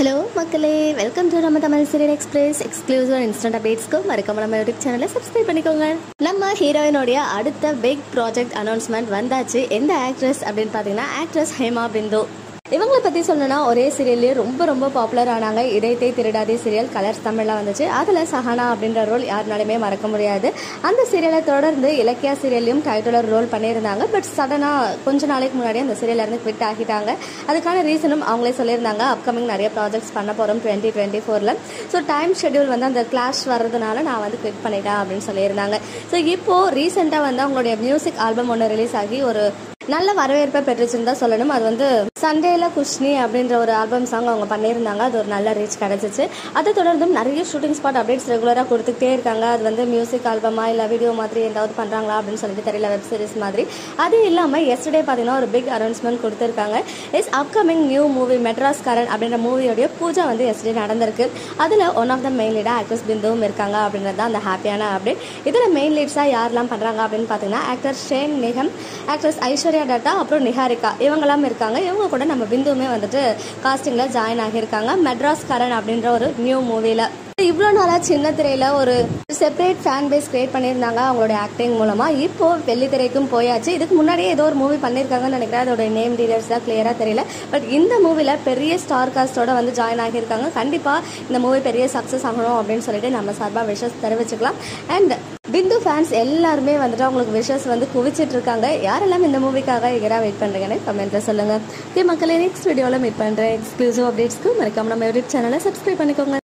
hello மக்களே welcome to நம்ம Tamil serial express exclusive instant அப்டேட்ஸ்க்கு மறக்காம நம்ம யூடியூப் சேனலை சப்ஸ்கிரைப் பண்ணிக்கோங்க நம்ம ஹீரோயினுடைய அடுத்த பிக் ப்ராஜெக்ட் அனௌன்ஸ்மெண்ட் வந்தாச்சு எந்த ஆக்ட்ரஸ் அப்படின்னு பார்த்தீங்கன்னா ஆக்ட்ரஸ் ஹேமா பிந்து இவங்களை பற்றி சொல்லணும்னா ஒரே சீரியல்லே ரொம்ப ரொம்ப பாப்புலர் ஆனாங்க இதயத்தை திருடாதே சீரியல் கலர்ஸ் தமிழில் வந்துச்சு அதில் சஹானா அப்படின்ற ரோல் யாருனாலுமே மறக்க முடியாது அந்த சீரியலை தொடர்ந்து இலக்கியா சீரியல்லையும் டைட்டிலர் ரோல் பண்ணியிருந்தாங்க பட் சடனாக கொஞ்ச நாளைக்கு முன்னாடி அந்த சீரியல்ல இருந்து குவிட் ஆகிட்டாங்க அதுக்கான ரீசனும் அவங்களே சொல்லியிருந்தாங்க அப்கமிங் நிறைய ப்ராஜெக்ட்ஸ் பண்ண போகிறோம் டுவெண்ட்டி டுவெண்ட்டி ஃபோரில் ஸோ டைம் ஷெட்யூல் வந்து அந்த கிளாஷ் வர்றதுனால நான் வந்து குவிட் பண்ணிட்டேன் அப்படின்னு சொல்லியிருந்தாங்க ஸோ இப்போது ரீசெண்டாக வந்து அவங்களுடைய மியூசிக் ஆல்பம் ஒன்று ரிலீஸ் ஆகி ஒரு நல்ல வரவேற்பை பெற்றுச்சுன்னு தான் சொல்லணும் அது வந்து சண்டேல குஷ்னி அப்படின்ற ஒரு ஆல்பம் சாங் அவங்க பண்ணியிருந்தாங்க அது ஒரு நல்ல ரீச் கிடச்சிச்சு அதை தொடர்ந்தும் நிறைய ஷூட்டிங் ஸ்பாட் அப்டேட்ஸ் ரெகுலராக கொடுத்துக்கிட்டே இருக்காங்க அது வந்து மியூசிக் ஆல்பமா இல்லை வீடியோ மாதிரி ஏதாவது பண்ணுறாங்களா அப்படின்னு சொல்லிட்டு தெரியல வெப் சீரிஸ் மாதிரி அது இல்லாமல் எஸ்டர்டே பார்த்தீங்கன்னா ஒரு பிக் அனௌன்ஸ்மெண்ட் கொடுத்துருக்காங்க is upcoming new movie Madraskaaran அப்படின்ற மூவியோடைய பூஜா வந்து எஸ்டே நடந்திருக்கு அதில் ஒன் ஆஃப் த மெயின் லீடாக ஆக்ட்ரஸ் பிந்துவும் இருக்காங்க அப்படின்றது தான் அந்த ஹாப்பியான அப்டேட் இதில் மெயின் லீட்ஸாக யாரெல்லாம் பண்ணுறாங்க அப்படின்னு பார்த்தீங்கன்னா ஆக்டர் ஷேன் நிகம் ஆக்ட்ரஸ் ஐஸ்வர்யா டட்டா அப்புறம் நிஹாரிகா இவங்கெல்லாம் இருக்காங்க இவங்க கூட நம்ம பிந்துவுமே வந்துட்டு காஸ்டிங்கில் ஜாயின் ஆகியிருக்காங்க மெட்ராஸ் கரன் அப்படின்ற ஒரு நியூ மூவியில் இவ்வளோ நாளாக சின்ன திரையில் ஒரு செப்பரேட் ஃபேன் பேஸ் கிரியேட் பண்ணியிருந்தாங்க அவங்களோட ஆக்டிங் மூலமாக இப்போ வெள்ளித்திரைக்கும் போயாச்சு இதுக்கு முன்னாடியே ஏதோ ஒரு மூவி பண்ணியிருக்காங்கன்னு நினைக்கிறேன் அதோட நேம் டீடைல்ஸ்லாம் கிளியராக தெரியல பட் இந்த மூவியில் பெரிய ஸ்டார் காஸ்டோட வந்து ஜாயின் ஆகியிருக்காங்க கண்டிப்பாக இந்த மூவி பெரிய சக்ஸஸ் ஆகணும் அப்படின்னு சொல்லிட்டு நம்ம சார்பாக விஷஸ் தெரிவிச்சுக்கலாம் அண்ட் பிந்து ஃபேன்ஸ் எல்லாருமே வந்துட்டு அவங்களுக்கு விஷஸ் வந்து குவிச்சிட்டு இருக்காங்க யாரெல்லாம் இந்த மூவிக்காக எகராக வெயிட் பண்ணுறீங்கன்னு கமெண்ட்டில் சொல்லுங்கள் இதே மக்களே நெக்ஸ்ட் வீடியோவில் மீட் பண்ணுறேன் எக்ஸ்க்ளூசிவ் அப்டேட்ஸ்க்கு மறக்காம நம்ம யூடியூப் சேனலை சப்ஸ்கிரைப் பண்ணிக்கோங்க